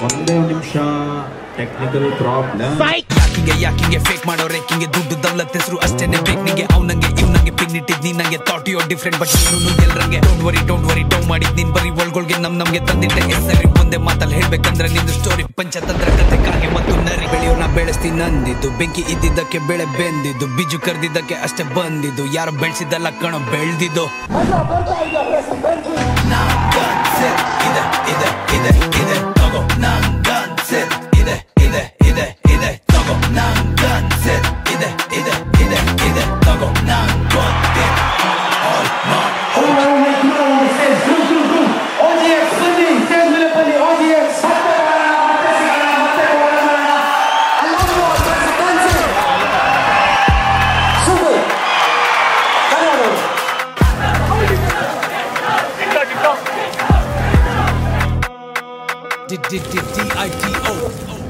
ಒಂದೇ ಒಂದು ನಿಮಿಷ ಟೆಕ್ನಿಕಲ್ ಪ್ರಾಬ್ಲಮ್ ಯಾಕಿಂಗೆ ಯಾಕಿಂಗೆ ಫೇಕ್ ಮಾಡೋ ರೇಕಿಂಗೆ ದುಡ್ಡು ದೌಲತ್ ಹೆಸರು ಅಷ್ಟೇನೆ ಬೇಕು ನಿಂಗೆ ಅವ್ನಂಗೆ ಇವ್ನಂಗೆ ಪಿಗ್ನಿಟ್ಟಿದ್ ನೀ ನಂಗೆ ಥಾಟ್ ಯೋ ಡಿಫ್ರೆಂಟ್ ಬಟ್ ನೀನು ಎಲ್ರಂಗೆ ಡೋಂಟ್ ವರಿ ಡೋಂಟ್ ವರಿ ಡೌ ಮಾಡಿದ್ ನೀನ್ ಬರೀ ಒಳ್ಗೊಳ್ಗೆ ನಮ್ ನಮ್ಗೆ ತಂದಿಟ್ಟೆ ಹೆಸರಿ ಒಂದೇ ಮಾತಲ್ಲಿ ಹೇಳ್ಬೇಕಂದ್ರೆ ನಿಂದು ಸ್ಟೋರಿ ಪಂಚತಂತ್ರ ಕತೆ ಕಾಗೆ ಮತ್ತು ನರಿ ಬೆಳೆಯೋರ್ನ ಬೆಳೆಸ್ತೀನಿ ನಂದಿದ್ದು ಬೆಂಕಿ ಇದ್ದಿದ್ದಕ್ಕೆ ಬೆಳೆ ಬೆಂದಿದ್ದು ಬಿಜು ಕರ್ದಿದ್ದಕ್ಕೆ ಅಷ್ಟೇ ಬಂದಿದ್ದು ಯಾರು ಬೆಳೆಸಿದ್ದಲ್ಲ ಕಣೋ ಬೆಳ್ದಿದ್ದು ನಂಗನ್ಸಿದ್ ಇದೆ ಇದೆ ಇದೆ ಇದೆ ತಗೋ ನಂಗನ್ಸಿದ್ ಇದೆ ಇದೆ ಇದೆ ಇದೆ ತಗೋ ನಂಗನ್ಸಿದ್ ಇದೆ ಇದೆ ಇದೆ ಇದೆ ತಗೋ ನಂಗ್ ಗೊತ್ತಿದ್ all not OGX Sydney, San Milipali, OGX D-D-D-D-I-T-O